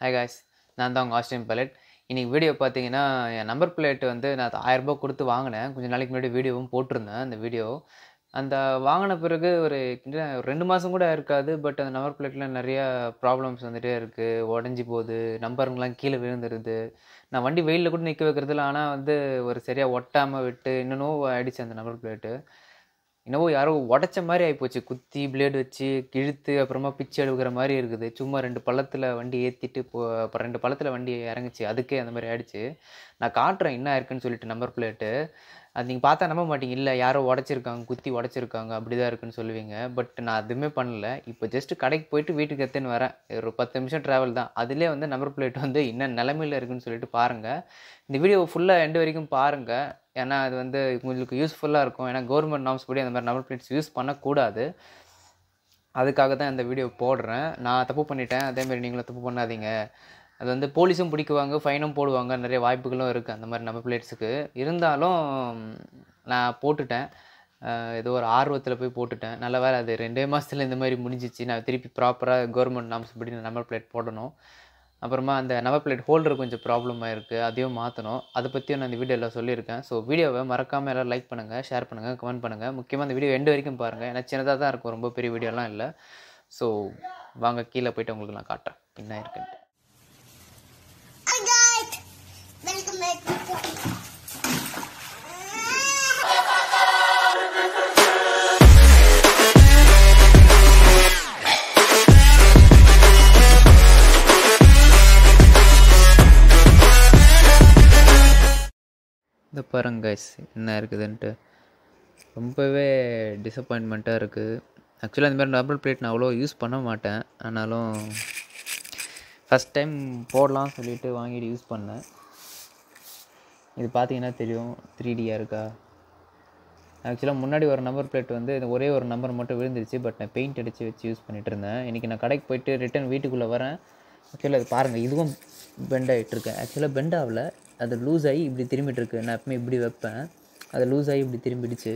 Hi guys நான் தான் உங்கள் ஆஸ்டின் பைலட் இன்றைக்கி வீடியோ பார்த்தீங்கன்னா என் நம்பர் பிளேட் வந்து நான் ஆயிரரூபா கொடுத்து வாங்கினேன் கொஞ்சம் நாளைக்கு முன்னாடி வீடியோவும் போட்டிருந்தேன் அந்த வீடியோ அந்த வாங்கின பிறகு ஒரு கிட்ட ஒரு ரெண்டு மாதம் கூட இருக்காது பட் அந்த நம்பர் பிளேட்டில் நிறையா ப்ராப்ளம்ஸ் வந்துகிட்டே இருக்குது உடஞ்சி போகுது நம்பருங்கெலாம் கீழே விழுந்துருது நான் வண்டி வெயிலில் கூட நிற்க வைக்கிறதில்ல ஆனால் வந்து ஒரு சரியாக ஒட்டாமல் விட்டு இன்னும் ஆயிடுச்சு அந்த நம்பர் பிளேட்டு என்னவோ யாரோ உடச்ச மாதிரி ஆகிப்போச்சு குத்தி பிளேடு வச்சு கிழுத்து அப்புறமா பிச்சு எடுக்கிற மாதிரி இருக்குது சும்மா ரெண்டு பள்ளத்தில் வண்டி ஏற்றிட்டு போ அப்புறம் ரெண்டு பள்ளத்தில் வண்டி இறங்குச்சு அதுக்கே அந்த மாதிரி ஆயிடுச்சு நான் காட்டுறேன் என்ன இருக்குன்னு சொல்லிட்டு நம்பர் பிளேட்டு அது நீங்கள் பார்த்தா நம்ப மாட்டீங்க இல்லை யாரோ உடச்சிருக்காங்க குத்தி உடச்சிருக்காங்க அப்படி தான் இருக்குன்னு சொல்லுவீங்க பட் நான் அதுவுமே பண்ணல இப்போ ஜஸ்ட் கடைக்கு போயிட்டு வீட்டுக்கு எத்துன்னு வரேன் ஒரு பத்து நிமிஷம் ட்ராவல் தான் அதிலே வந்து நம்பர் பிளேட் வந்து என்ன நிலமையில் இருக்குன்னு சொல்லிட்டு பாருங்கள் இந்த வீடியோ ஃபுல்லாக எண்டு வரைக்கும் பாருங்கள் ஏன்னா அது வந்து உங்களுக்கு யூஸ்ஃபுல்லாக இருக்கும் ஏன்னா கவர்மெண்ட் நாம்ஸ் படி அந்த மாதிரி நம்பர் பிளேட்ஸ் யூஸ் பண்ணக்கூடாது அதுக்காக தான் இந்த வீடியோ போடுறேன் நான் தப்பு பண்ணிட்டேன் அதேமாதிரி நீங்களும் தப்பு பண்ணாதீங்க அது வந்து போலீஸும் பிடிக்குவாங்க ஃபைனும் போடுவாங்க நிறைய வாய்ப்புகளும் இருக்குது அந்த மாதிரி நம்பர் பிளேட்ஸுக்கு இருந்தாலும் நான் போட்டுட்டேன் ஏதோ ஒரு ஆர்வத்தில் போய் போட்டுட்டேன் நல்ல வேலை அது ரெண்டே மாதத்தில் இந்த மாதிரி முடிஞ்சிச்சு நான் திருப்பி ப்ராப்பராக கவர்மெண்ட் நாம்ஸ் படி நம்பர் பிளேட் போடணும் அப்புறமா அந்த நம்பர் பிளேட் ஹோல்டர் கொஞ்சம் ப்ராப்ளமாக இருக்குது அதையும் மாற்றணும் அதை பற்றியும் நான் இந்த வீடியோவில் சொல்லியிருக்கேன் ஸோ வீடியோவை மறக்காமல் எல்லோரும் லைக் பண்ணுங்கள் ஷேர் பண்ணுங்கள் கமெண்ட் பண்ணுங்கள் முக்கியமாக அந்த வீடியோ எண்டு வரைக்கும் பாருங்கள் ஏன்னா சின்னதாக தான் இருக்கும் ரொம்ப பெரிய வீடியோலாம் இல்லை ஸோ வாங்க கீழே போயிட்டு உங்களுக்கு நான் காட்டுறேன் என்ன இருக்குன்ட்டு Hi guys, welcome back to Cookie. இந்த பாருங்க கைஸ் என்ன இருக்குதுன்ட்டு ரொம்பவே டிசப்பாயின்மெண்ட்டாக இருக்குது ஆக்சுவலாக இந்த மாதிரி டபுள் பிளேட் நான் அவ்வளோ யூஸ் பண்ண மாட்டேன் ஆனாலும் ஃபஸ்ட் டைம் போடலாம் சொல்லிட்டு வாங்கிட்டு யூஸ் பண்ணேன் இது பார்த்தீங்கன்னா தெரியும் த்ரீ டியாக இருக்கா ஆக்சுவலாக முன்னாடி ஒரு நம்பர் பிளேட் வந்து இந்த ஒரே ஒரு நம்பர் மட்டும் விழுந்துருச்சு பட் நான் பெயிண்ட் அடித்து வச்சு யூஸ் பண்ணிகிட்டு இருந்தேன் இன்றைக்கி நான் கடைக்கு போயிட்டு ரிட்டன் வீட்டுக்குள்ளே வரேன் ஆக்சுவலாக அது பாருங்கள் இதுவும் பெண்ட் ஆகிட்டுருக்கேன் ஆக்சுவலாக பெண்ட் ஆகல அது லூஸ் ஆகி இப்படி திரும்பிட்டு இருக்கு நான் எப்பவுமே இப்படி வைப்பேன் அது லூஸ் ஆகி இப்படி திரும்பிடுச்சு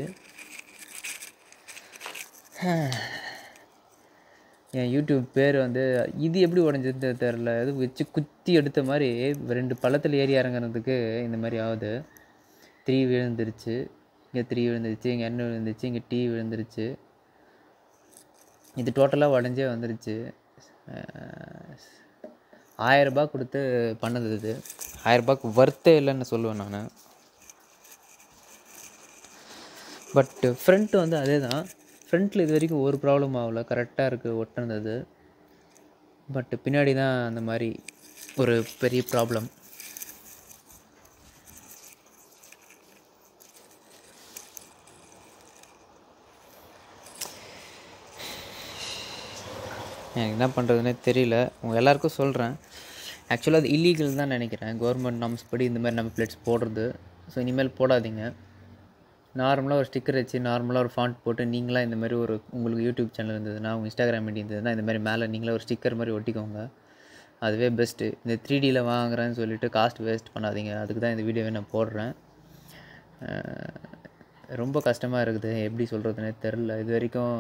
என் யூடியூப் பேர் வந்து இது எப்படி உடஞ்சது தெரில இது வச்சு குத்தி எடுத்த மாதிரி ரெண்டு பள்ளத்தில் ஏறி இறங்குறதுக்கு இந்த மாதிரி ஆகுது த்ரீ விழுந்துருச்சு இங்கே த்ரீ விழுந்துருச்சு இங்கே என்ன விழுந்துருச்சு இங்கே டீ விழுந்துருச்சு இது டோட்டலாக உடஞ்சே வந்துருச்சு ஆயரரூபா கொடுத்து பண்ணது இது ஆயரரூபாக்கு வர்த்தே இல்லைன்னு சொல்லுவேன் நான் பட்டு ஃப்ரண்ட்டு வந்து அதே தான் ஃப்ரண்ட்டில் இது வரைக்கும் ஒரு ப்ராப்ளம் ஆகல கரெக்டாக இருக்குது ஒட்டினது பட் பின்னாடி தான் அந்த மாதிரி ஒரு பெரிய ப்ராப்ளம் எனக்கு என்ன பண்ணுறதுனே தெரியல உங்கள் எல்லாருக்கும் சொல்கிறேன் ஆக்சுவலாக அது இல்லீகல் தான் நினைக்கிறேன் கவர்மெண்ட் நாம்ஸ் படி இந்த மாதிரி நம்ம பிளேட்ஸ் போடுறது ஸோ இனிமேல் போடாதீங்க நார்மலாக ஒரு ஸ்டிக்கர் வச்சு நார்மலாக ஒரு ஃபாண்ட் போட்டு நீங்களாக இந்த மாதிரி ஒரு உங்களுக்கு யூடியூப் சேனல் இருந்ததுன்னா உங்கள் இன்ஸ்டாகிராம் ஐடி இருந்ததுன்னா இந்த மாதிரி மேலே நீங்களே ஒரு ஸ்டிக்கர் மாதிரி ஒட்டிக்கோங்க அதுவே பெஸ்ட்டு இந்த த்ரீ டியில் வாங்குறேன்னு சொல்லிட்டு காஸ்ட் வேஸ்ட் பண்ணாதீங்க அதுக்கு தான் இந்த வீடியோவை நான் போடுறேன் ரொம்ப கஷ்டமாக இருக்குது எப்படி சொல்கிறதுனே தெரில இது வரைக்கும்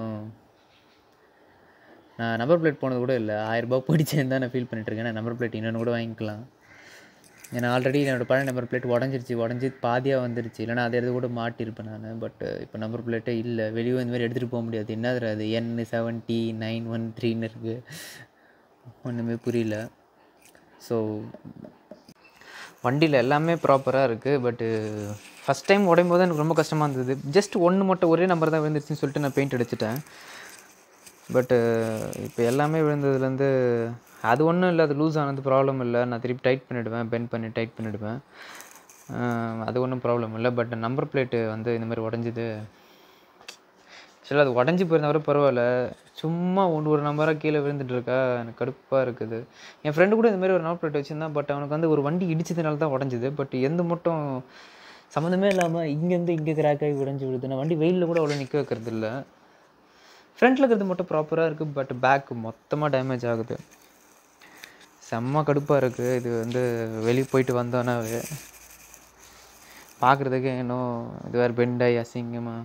நான் நம்பர் பிளேட் போனது கூட இல்லை ஆயிரரூபா போயிடுச்சேன்னு தான் நான் ஃபீல் பண்ணிட்டுருக்கேன் நான் நம்பர் பிளேட் இன்னொன்று கூட வாங்கிக்கலாம் ஏன்னா ஆல்ரெடி என்னோடய பழைய நம்பர் பிளேட் உடஞ்சிருச்சு உடஞ்சி பாதியாக வந்துருச்சு இல்லைனா அதை எடுத்து கூட மாட்டியிருப்பேன் நான் பட் இப்போ நம்பர் பிளேட்டே இல்லை வெளியே இந்த மாதிரி எடுத்துகிட்டு போக முடியாது என்னது அது என் செவன்ட்டி நைன் ஒன் த்ரீன்னு இருக்குது ஒன்றுமே புரியல ஸோ வண்டியில் எல்லாமே ப்ராப்பராக இருக்குது பட்டு ஃபஸ்ட் டைம் உடையும் போது எனக்கு ரொம்ப கஷ்டமாக இருந்தது ஜஸ்ட் ஒன்று மட்டும் ஒரே நம்பர் தான் விழுந்துருச்சுன்னு சொல்லிட்டு நான் பெயிண்ட் அடிச்சிட்டேன் பட்டு இப்போ எல்லாமே விழுந்ததுலேருந்து அது ஒன்றும் இல்லை அது லூஸ் ஆனது ப்ராப்ளம் இல்லை நான் திருப்பி டைட் பண்ணிவிடுவேன் பெண்ட் பண்ணி டைட் பண்ணிவிடுவேன் அது ஒன்றும் ப்ராப்ளம் இல்லை பட் நம்பர் பிளேட்டு வந்து இந்த மாதிரி உடஞ்சிது ஆக்சுவலாக அது உடஞ்சி போயிருந்தா கூட பரவாயில்ல சும்மா ஒன்று ஒரு நம்பராக கீழே விழுந்துட்டு இருக்கா எனக்கு கடுப்பாக இருக்குது என் ஃப்ரெண்டு கூட இந்த மாதிரி ஒரு நம்பர் பிளேட் வச்சுருந்தான் பட் அவனுக்கு வந்து ஒரு வண்டி இடிச்சதுனால தான் உடஞ்சிது பட் எந்த மட்டும் சம்மந்தமே இல்லாமல் இங்கேருந்து இங்கே கிராக் ஆகி உடஞ்சி விடுது நான் வண்டி வெயிலில் கூட அவ்வளோ நிற்க வைக்கிறது இல்லை ஃப்ரண்ட்டில் இருக்கிறது மட்டும் ப்ராப்பராக இருக்குது பட் பேக் மொத்தமாக டேமேஜ் ஆகுது செம்ம கடுப்பாக இருக்குது இது வந்து வெளியே போயிட்டு வந்தோன்னாவே பார்க்குறதுக்கு இன்னும் இது வேறு பெண்டாகி அசிங்கமாக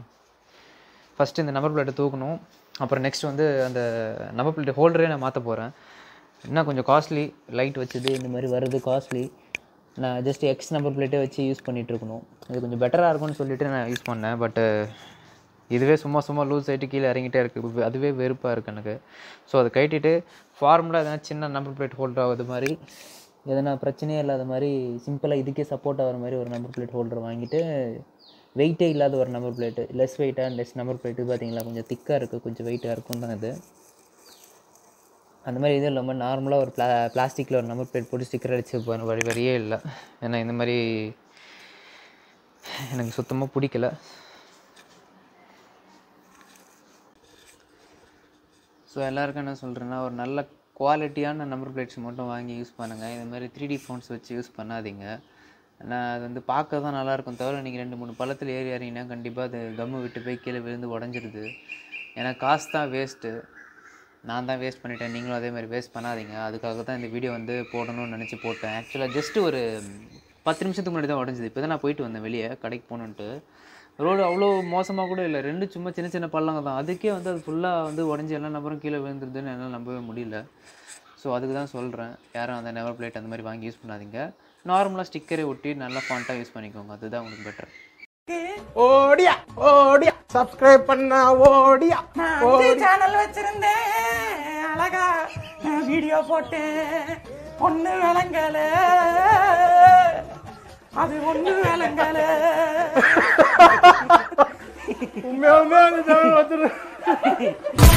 ஃபஸ்ட்டு இந்த நம்பர் பிளேட்டை தூக்கணும் அப்புறம் நெக்ஸ்ட் வந்து அந்த நம்பர் பிளேட் ஹோல்டரே நான் மாற்ற போகிறேன் இன்னும் கொஞ்சம் காஸ்ட்லி லைட் வச்சது இந்த மாதிரி வருது காஸ்ட்லி நான் ஜஸ்ட் எக்ஸ் நம்பர் பிளேட்டே வச்சு யூஸ் பண்ணிகிட்டு இருக்கணும் இது கொஞ்சம் பெட்டராக இருக்கும்னு சொல்லிட்டு நான் யூஸ் பண்ணேன் பட்டு இதுவே சும்மா சும்மா லூஸ் ஆகிட்டு கீழே இறங்கிட்டே இருக்குது அதுவே வெறுப்பாக இருக்குது எனக்கு ஸோ அதை கட்டிட்டு ஃபார்முலாக எதனா சின்ன நம்பர் பிளேட் ஹோல்டர் ஆகுது மாதிரி எதனா பிரச்சனையே இல்லாத மாதிரி சிம்பிளாக இதுக்கே சப்போர்ட் ஆகிற மாதிரி ஒரு நம்பர் பிளேட் ஹோல்டர் வாங்கிட்டு வெயிட்டே இல்லாத ஒரு நம்பர் பிளேட்டு லெஸ் வெயிட்டாக லெஸ் நம்பர் பிளேட்டு பார்த்தீங்களா கொஞ்சம் திக்காக இருக்குது கொஞ்சம் வெயிட்டாக இருக்கும் தான் இது அந்த மாதிரி இது இல்லாமல் நார்மலாக ஒரு பிளா பிளாஸ்டிக்கில் ஒரு நம்பர் பிளேட் போட்டு ஸ்டிக்கர் அடிச்சு போகிற வழி வழியே இல்லை ஏன்னா இந்த மாதிரி எனக்கு சுத்தமாக பிடிக்கல ஸோ எல்லாருக்கும் என்ன சொல்கிறேன்னா ஒரு நல்ல குவாலிட்டியான நம்பர் பிளேட்ஸ் மட்டும் வாங்கி யூஸ் பண்ணுங்கள் இது மாதிரி த்ரீ டி ஃபோன்ஸ் வச்சு யூஸ் பண்ணாதீங்க நான் அது வந்து பார்க்க தான் நல்லாயிருக்கும் தவிர நீங்கள் ரெண்டு மூணு பள்ளத்தில் ஏறி ஏறிங்கன்னா கண்டிப்பாக அது கம்மு விட்டு போய் கீழே விழுந்து உடஞ்சிருது ஏன்னா காசு தான் வேஸ்ட்டு நான் தான் வேஸ்ட் பண்ணிட்டேன் நீங்களும் அதே மாதிரி வேஸ்ட் பண்ணாதீங்க அதுக்காக தான் இந்த வீடியோ வந்து போடணும்னு நினச்சி போட்டேன் ஆக்சுவலாக ஜஸ்ட்டு ஒரு பத்து நிமிஷத்துக்கு முன்னாடி தான் உடஞ்சிது இப்போ தான் நான் போயிட்டு வந்தேன் வெளியே கடைக்கு போகணுன்ட்டு ரோடு அவ்வளோ மோசமாக கூட இல்லை ரெண்டு சும்மா சின்ன சின்ன பள்ளங்க தான் அதுக்கே வந்து அது ஃபுல்லாக வந்து உடஞ்சி எல்லா நம்பரும் கீழே விழுந்துருதுன்னு என்னால் நம்பவே முடியல ஸோ அதுக்கு தான் சொல்கிறேன் யாரும் அந்த நெவர் பிளேட் அந்த மாதிரி வாங்கி யூஸ் பண்ணாதீங்க நார்மலாக ஸ்டிக்கரை ஒட்டி நல்லா ஃபாண்ட்டாக யூஸ் பண்ணிக்கோங்க அதுதான் உங்களுக்கு பெட்டர் ஓடியா ஓடியா சப்ஸ்கிரைப் பண்ணா ஓடியா சேனல் வச்சிருந்தேன் அழகா வீடியோ போட்டேன் ஒண்ணு விளங்கல அது ஒண்ணு விளங்கல உண்மையாலுமே அந்த சேனல் வச்சிரு